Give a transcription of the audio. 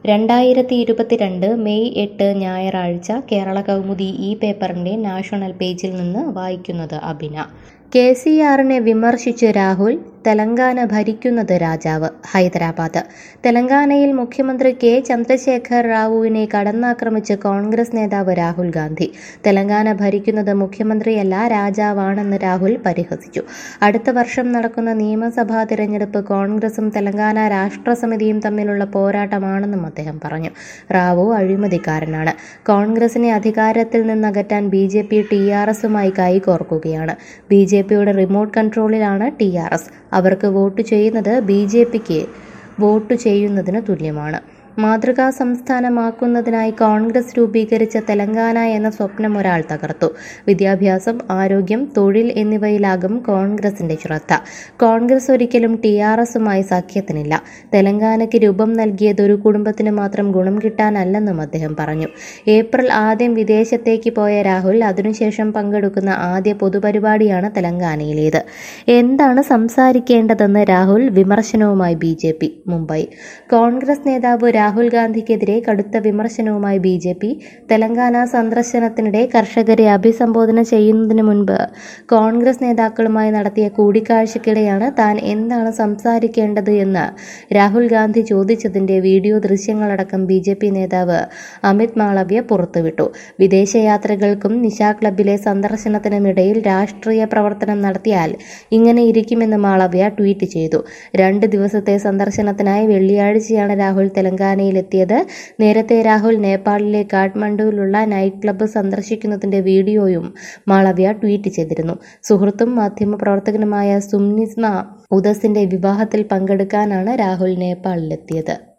രണ്ടായിരത്തി ഇരുപത്തിരണ്ട് മെയ് എട്ട് ഞായറാഴ്ച കേരള കൗമുദി ഈ പേപ്പറിൻ്റെ നാഷണൽ പേജിൽ നിന്ന് വായിക്കുന്നത് അബിന കെ സി ആറിനെ വിമർശിച്ച് രാഹുൽ തെലങ്കാന ഭരിക്കുന്നത് രാജാവ് ഹൈദരാബാദ് തെലങ്കാനയിൽ മുഖ്യമന്ത്രി കെ ചന്ദ്രശേഖർ റാവുവിനെ കടന്നാക്രമിച്ച് കോൺഗ്രസ് നേതാവ് രാഹുൽ ഗാന്ധി തെലങ്കാന ഭരിക്കുന്നത് മുഖ്യമന്ത്രിയല്ല രാജാവാണെന്ന് രാഹുൽ പരിഹസിച്ചു അടുത്ത വർഷം നടക്കുന്ന നിയമസഭാ തിരഞ്ഞെടുപ്പ് കോൺഗ്രസും തെലങ്കാന രാഷ്ട്ര സമിതിയും തമ്മിലുള്ള പോരാട്ടമാണെന്നും അദ്ദേഹം പറഞ്ഞു റാവു അഴിമതിക്കാരനാണ് കോൺഗ്രസിനെ അധികാരത്തിൽ നിന്നകറ്റാൻ B J P T R എസുമായി കൈകോർക്കുകയാണ് ബി ജെ പിയുടെ റിമോട്ട് കൺട്രോളിലാണ് ടി ആർ എസ് അവർക്ക് വോട്ട് ചെയ്യുന്നത് ബി ജെ പിക്ക് വോട്ട് ചെയ്യുന്നതിന് തുല്യമാണ് മാതൃകാ സംസ്ഥാനമാക്കുന്നതിനായി കോൺഗ്രസ് രൂപീകരിച്ച തെലങ്കാന എന്ന സ്വപ്നം ഒരാൾ തകർത്തു വിദ്യാഭ്യാസം ആരോഗ്യം തൊഴിൽ എന്നിവയിലാകും കോൺഗ്രസിന്റെ ശ്രദ്ധ കോൺഗ്രസ് ഒരിക്കലും ടി ആർ എസുമായി സഖ്യത്തിനില്ല തെലങ്കാനയ്ക്ക് രൂപം നൽകിയത് ഒരു കുടുംബത്തിന് മാത്രം ഗുണം കിട്ടാനല്ലെന്നും അദ്ദേഹം പറഞ്ഞു ഏപ്രിൽ ആദ്യം വിദേശത്തേക്ക് പോയ രാഹുൽ അതിനുശേഷം പങ്കെടുക്കുന്ന ആദ്യ പൊതുപരിപാടിയാണ് തെലങ്കാനയിലേത് എന്താണ് സംസാരിക്കേണ്ടതെന്ന് രാഹുൽ വിമർശനവുമായി B J P Mumbai Congress നേതാവ് രാഹുൽ ഗാന്ധിക്കെതിരെ കടുത്ത വിമർശനവുമായി ബി ജെ പി തെലങ്കാന സന്ദർശനത്തിനിടെ കർഷകരെ അഭിസംബോധന ചെയ്യുന്നതിന് മുൻപ് കോൺഗ്രസ് നേതാക്കളുമായി നടത്തിയ കൂടിക്കാഴ്ചയ്ക്കിടെയാണ് താൻ എന്താണ് സംസാരിക്കേണ്ടത് എന്ന് രാഹുൽ ഗാന്ധി ചോദിച്ചതിന്റെ വീഡിയോ ദൃശ്യങ്ങളടക്കം ബി ജെ പി നേതാവ് അമിത് മാളവ്യ പുറത്തുവിട്ടു വിദേശയാത്രകൾക്കും നിശാ ക്ലബിലെ സന്ദർശനത്തിനുമിടയിൽ രാഷ്ട്രീയ പ്രവർത്തനം നടത്തിയാൽ ഇങ്ങനെ ഇരിക്കുമെന്ന് മാളവ്യ ട്വീറ്റ് ചെയ്തു രണ്ട് ദിവസത്തെ സന്ദർശനത്തിനായി വെള്ളിയാഴ്ചയാണ് രാഹുൽ തെലങ്കാനയിലെത്തിയത് നേരത്തെ രാഹുൽ നേപ്പാളിലെ കാഠ്മണ്ഡുവിലുള്ള നൈറ്റ് ക്ലബ്ബ് സന്ദർശിക്കുന്നതിന്റെ വീഡിയോയും മാളവ്യ ട്വീറ്റ് ചെയ്തിരുന്നു സുഹൃത്തും മാധ്യമപ്രവർത്തകനുമായ സുംനിസ്മ ഉദസിന്റെ വിവാഹത്തിൽ പങ്കെടുക്കാനാണ് രാഹുൽ നേപ്പാളിലെത്തിയത്